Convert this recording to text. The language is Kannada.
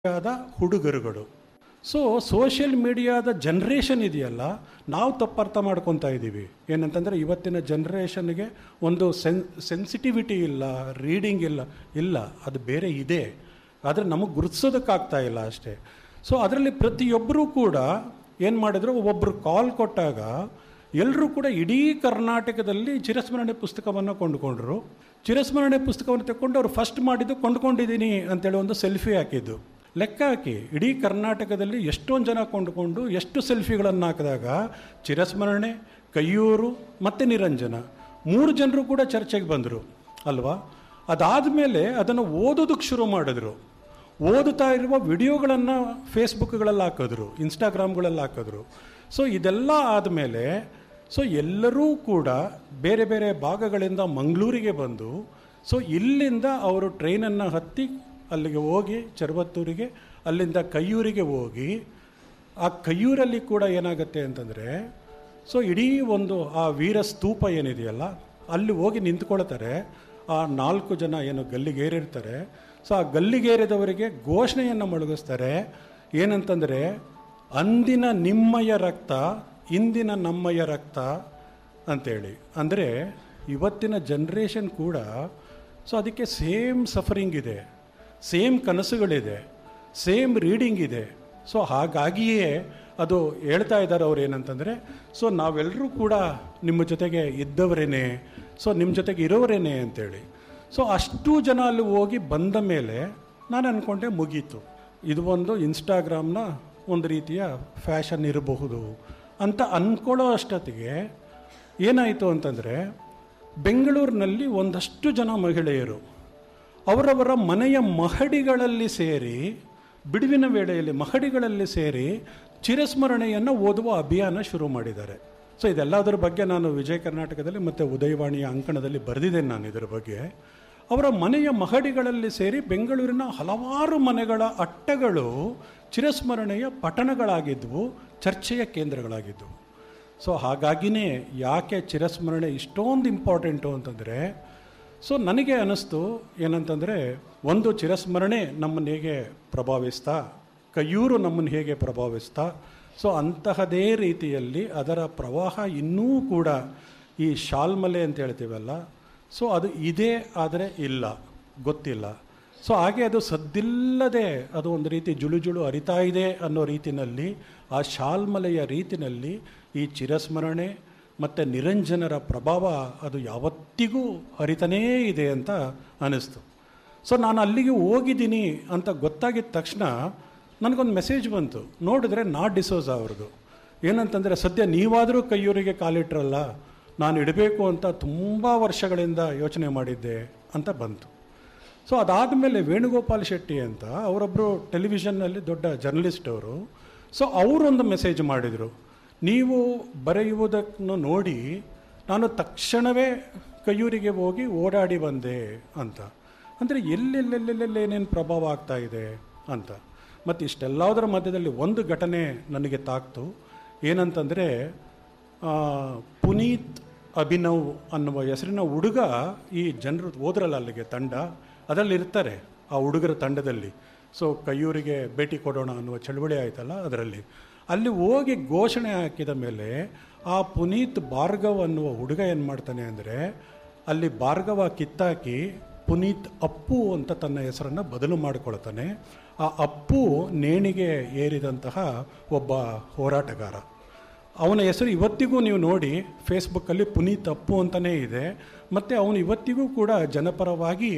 ಆದ ಹುಡುಗರುಗಳು ಸೊ ಸೋಷಿಯಲ್ ಮೀಡಿಯಾದ ಜನ್ರೇಷನ್ ಇದೆಯಲ್ಲ ನಾವು ತಪ್ಪರ್ಥ ಮಾಡ್ಕೊತಾ ಇದ್ದೀವಿ ಏನಂತಂದರೆ ಇವತ್ತಿನ ಜನ್ರೇಷನ್ಗೆ ಒಂದು ಸೆನ್ ಸೆನ್ಸಿಟಿವಿಟಿ ಇಲ್ಲ ರೀಡಿಂಗ್ ಇಲ್ಲ ಇಲ್ಲ ಅದು ಬೇರೆ ಇದೆ ಆದರೆ ನಮಗೆ ಗುರುತಿಸೋದಕ್ಕಾಗ್ತಾ ಇಲ್ಲ ಅಷ್ಟೇ ಸೊ ಅದರಲ್ಲಿ ಪ್ರತಿಯೊಬ್ಬರೂ ಕೂಡ ಏನು ಮಾಡಿದ್ರು ಒಬ್ಬರು ಕಾಲ್ ಕೊಟ್ಟಾಗ ಎಲ್ಲರೂ ಕೂಡ ಇಡೀ ಕರ್ನಾಟಕದಲ್ಲಿ ಚಿರಸ್ಮರಣೆ ಪುಸ್ತಕವನ್ನು ಕೊಂಡುಕೊಂಡ್ರು ಚಿರಸ್ಮರಣೆ ಪುಸ್ತಕವನ್ನು ತಗೊಂಡು ಅವ್ರು ಫಸ್ಟ್ ಮಾಡಿದ್ದು ಕೊಂಡ್ಕೊಂಡಿದ್ದೀನಿ ಅಂತೇಳಿ ಒಂದು ಸೆಲ್ಫಿ ಹಾಕಿದ್ದು ಲೆಕ್ಕ ಹಾಕಿ ಇಡೀ ಕರ್ನಾಟಕದಲ್ಲಿ ಎಷ್ಟೊಂದು ಜನ ಕೊಂಡುಕೊಂಡು ಎಷ್ಟು ಸೆಲ್ಫಿಗಳನ್ನು ಹಾಕಿದಾಗ ಚಿರಸ್ಮರಣೆ ಕೈಯೂರು ಮತ್ತು ನಿರಂಜನ ಮೂರು ಜನರು ಕೂಡ ಚರ್ಚೆಗೆ ಬಂದರು ಅಲ್ವಾ ಅದಾದಮೇಲೆ ಅದನ್ನು ಓದೋದಕ್ಕೆ ಶುರು ಮಾಡಿದ್ರು ಓದುತ್ತಾ ಇರುವ ವಿಡಿಯೋಗಳನ್ನು ಫೇಸ್ಬುಕ್ಗಳಲ್ಲಿ ಹಾಕಿದ್ರು ಇನ್ಸ್ಟಾಗ್ರಾಮ್ಗಳಲ್ಲಿ ಹಾಕಿದ್ರು ಸೊ ಇದೆಲ್ಲ ಆದಮೇಲೆ ಸೊ ಎಲ್ಲರೂ ಕೂಡ ಬೇರೆ ಬೇರೆ ಭಾಗಗಳಿಂದ ಮಂಗಳೂರಿಗೆ ಬಂದು ಸೊ ಇಲ್ಲಿಂದ ಅವರು ಟ್ರೈನನ್ನು ಹತ್ತಿ ಅಲ್ಲಿಗೆ ಹೋಗಿ ಚರ್ವತ್ತೂರಿಗೆ ಅಲ್ಲಿಂದ ಕೈಯೂರಿಗೆ ಹೋಗಿ ಆ ಕೈಯೂರಲ್ಲಿ ಕೂಡ ಏನಾಗುತ್ತೆ ಅಂತಂದರೆ ಸೊ ಇಡೀ ಒಂದು ಆ ವೀರ ಸ್ತೂಪ ಏನಿದೆಯಲ್ಲ ಅಲ್ಲಿ ಹೋಗಿ ನಿಂತ್ಕೊಳ್ತಾರೆ ಆ ನಾಲ್ಕು ಜನ ಏನು ಗಲ್ಲಿಗೇರಿರ್ತಾರೆ ಸೊ ಆ ಗಲ್ಲಿಗೇರಿದವರಿಗೆ ಘೋಷಣೆಯನ್ನು ಮೊಳಗಿಸ್ತಾರೆ ಏನಂತಂದರೆ ಅಂದಿನ ನಿಮ್ಮಯ ರಕ್ತ ಇಂದಿನ ನಮ್ಮಯ ರಕ್ತ ಅಂತೇಳಿ ಅಂದರೆ ಇವತ್ತಿನ ಜನ್ರೇಷನ್ ಕೂಡ ಸೊ ಅದಕ್ಕೆ ಸೇಮ್ ಸಫರಿಂಗ್ ಇದೆ ಸೇಮ್ ಕನಸುಗಳಿದೆ ಸೇಮ್ ರೀಡಿಂಗ್ ಇದೆ ಸೊ ಹಾಗಾಗಿಯೇ ಅದು ಹೇಳ್ತಾ ಇದ್ದಾರೆ ಅವ್ರು ಏನಂತಂದರೆ ಸೊ ನಾವೆಲ್ಲರೂ ಕೂಡ ನಿಮ್ಮ ಜೊತೆಗೆ ಇದ್ದವರೇನೆ ಸೊ ನಿಮ್ಮ ಜೊತೆಗೆ ಇರೋರೇನೆ ಅಂತೇಳಿ ಸೊ ಅಷ್ಟು ಜನ ಅಲ್ಲಿ ಹೋಗಿ ಬಂದ ಮೇಲೆ ನಾನು ಅಂದ್ಕೊಂಡೆ ಮುಗೀತು ಇದು ಒಂದು ಇನ್ಸ್ಟಾಗ್ರಾಮ್ನ ಒಂದು ರೀತಿಯ ಫ್ಯಾಷನ್ ಇರಬಹುದು ಅಂತ ಅಂದ್ಕೊಳ್ಳೋ ಅಷ್ಟೊತ್ತಿಗೆ ಏನಾಯಿತು ಅಂತಂದರೆ ಬೆಂಗಳೂರಿನಲ್ಲಿ ಒಂದಷ್ಟು ಜನ ಮಹಿಳೆಯರು ಅವರವರ ಮನೆಯ ಮಹಡಿಗಳಲ್ಲಿ ಸೇರಿ ಬಿಡುವಿನ ವೇಳೆಯಲ್ಲಿ ಮಹಡಿಗಳಲ್ಲಿ ಸೇರಿ ಚಿರಸ್ಮರಣೆಯನ್ನು ಓದುವ ಅಭಿಯಾನ ಶುರು ಮಾಡಿದ್ದಾರೆ ಸೊ ಇದೆಲ್ಲದರ ಬಗ್ಗೆ ನಾನು ವಿಜಯ ಕರ್ನಾಟಕದಲ್ಲಿ ಮತ್ತು ಉದಯವಾಣಿಯ ಅಂಕಣದಲ್ಲಿ ಬರೆದಿದ್ದೇನೆ ನಾನು ಇದರ ಬಗ್ಗೆ ಅವರ ಮನೆಯ ಮಹಡಿಗಳಲ್ಲಿ ಸೇರಿ ಬೆಂಗಳೂರಿನ ಹಲವಾರು ಮನೆಗಳ ಅಟ್ಟಗಳು ಚಿರಸ್ಮರಣೆಯ ಪಠಣಗಳಾಗಿದ್ದವು ಚರ್ಚೆಯ ಕೇಂದ್ರಗಳಾಗಿದ್ದವು ಸೊ ಹಾಗಾಗಿನೇ ಯಾಕೆ ಚಿರಸ್ಮರಣೆ ಇಷ್ಟೊಂದು ಇಂಪಾರ್ಟೆಂಟು ಅಂತಂದರೆ ಸೊ ನನಗೆ ಅನ್ನಿಸ್ತು ಏನಂತಂದರೆ ಒಂದು ಚಿರಸ್ಮರಣೆ ನಮ್ಮನ್ನು ಹೇಗೆ ಪ್ರಭಾವಿಸ್ತಾ ಕೈಯೂರು ನಮ್ಮನ್ನು ಹೇಗೆ ಪ್ರಭಾವಿಸ್ತಾ ಸೊ ಅಂತಹದೇ ರೀತಿಯಲ್ಲಿ ಅದರ ಪ್ರವಾಹ ಇನ್ನೂ ಕೂಡ ಈ ಶಾಲ್ಮಲೆ ಅಂತ ಹೇಳ್ತೀವಲ್ಲ ಸೊ ಅದು ಇದೆ ಆದರೆ ಇಲ್ಲ ಗೊತ್ತಿಲ್ಲ ಸೊ ಹಾಗೆ ಅದು ಸದ್ದಿಲ್ಲದೆ ಅದು ಒಂದು ರೀತಿ ಜುಳು ಜುಳು ಅರಿತಾ ಇದೆ ಅನ್ನೋ ರೀತಿನಲ್ಲಿ ಆ ಶಾಲ್ಮಲೆಯ ರೀತಿನಲ್ಲಿ ಈ ಚಿರಸ್ಮರಣೆ ಮತ್ತು ನಿರಂಜನರ ಪ್ರಭಾವ ಅದು ಯಾವತ್ತಿಗೂ ಹರಿತಾನೇ ಇದೆ ಅಂತ ಅನ್ನಿಸ್ತು ಸೊ ನಾನು ಅಲ್ಲಿಗೆ ಹೋಗಿದ್ದೀನಿ ಅಂತ ಗೊತ್ತಾಗಿದ ತಕ್ಷಣ ನನಗೊಂದು ಮೆಸೇಜ್ ಬಂತು ನೋಡಿದ್ರೆ ನಾ ಡಿಸೋಸ ಅವ್ರದ್ದು ಏನಂತಂದರೆ ಸದ್ಯ ನೀವಾದರೂ ಕೈಯೂರಿಗೆ ಕಾಲಿಟ್ರಲ್ಲ ನಾನು ಇಡಬೇಕು ಅಂತ ತುಂಬ ವರ್ಷಗಳಿಂದ ಯೋಚನೆ ಮಾಡಿದ್ದೆ ಅಂತ ಬಂತು ಸೊ ಅದಾದಮೇಲೆ ವೇಣುಗೋಪಾಲ್ ಶೆಟ್ಟಿ ಅಂತ ಅವರೊಬ್ಬರು ಟೆಲಿವಿಷನ್ನಲ್ಲಿ ದೊಡ್ಡ ಜರ್ನಲಿಸ್ಟ್ ಅವರು ಸೊ ಅವರೊಂದು ಮೆಸೇಜ್ ಮಾಡಿದರು ನೀವು ಬರೆಯುವುದನ್ನು ನೋಡಿ ನಾನು ತಕ್ಷಣವೇ ಕೈಯೂರಿಗೆ ಹೋಗಿ ಓಡಾಡಿ ಬಂದೆ ಅಂತ ಅಂದರೆ ಎಲ್ಲೆಲ್ಲೆಲ್ಲೆಲ್ಲೆಲ್ಲ ಏನೇನು ಪ್ರಭಾವ ಆಗ್ತಾ ಇದೆ ಅಂತ ಮತ್ತು ಇಷ್ಟೆಲ್ಲದರ ಮಧ್ಯದಲ್ಲಿ ಒಂದು ಘಟನೆ ನನಗೆ ತಾಕ್ತು ಏನಂತಂದರೆ ಪುನೀತ್ ಅಭಿನವ್ ಅನ್ನುವ ಹೆಸರಿನ ಹುಡುಗ ಈ ಜನರು ಹೋದ್ರಲ್ಲ ಅಲ್ಲಿಗೆ ತಂಡ ಅದರಲ್ಲಿ ಇರ್ತಾರೆ ಆ ಹುಡುಗರ ತಂಡದಲ್ಲಿ ಸೊ ಕೈಯೂರಿಗೆ ಭೇಟಿ ಕೊಡೋಣ ಅನ್ನುವ ಚಳುವಳಿ ಆಯ್ತಲ್ಲ ಅದರಲ್ಲಿ ಅಲ್ಲಿ ಹೋಗಿ ಘೋಷಣೆ ಹಾಕಿದ ಮೇಲೆ ಆ ಪುನೀತ್ ಭಾರ್ಗವ್ ಅನ್ನುವ ಹುಡುಗ ಏನು ಮಾಡ್ತಾನೆ ಅಂದರೆ ಅಲ್ಲಿ ಭಾರ್ಗವ ಕಿತ್ತಾಕಿ ಪುನೀತ್ ಅಪ್ಪು ಅಂತ ತನ್ನ ಹೆಸರನ್ನು ಬದಲು ಮಾಡಿಕೊಳ್ತಾನೆ ಆ ಅಪ್ಪು ನೇಣಿಗೆ ಏರಿದಂತಹ ಒಬ್ಬ ಹೋರಾಟಗಾರ ಅವನ ಹೆಸರು ಇವತ್ತಿಗೂ ನೀವು ನೋಡಿ ಫೇಸ್ಬುಕ್ಕಲ್ಲಿ ಪುನೀತ್ ಅಪ್ಪು ಅಂತಲೇ ಇದೆ ಮತ್ತು ಅವನು ಇವತ್ತಿಗೂ ಕೂಡ ಜನಪರವಾಗಿ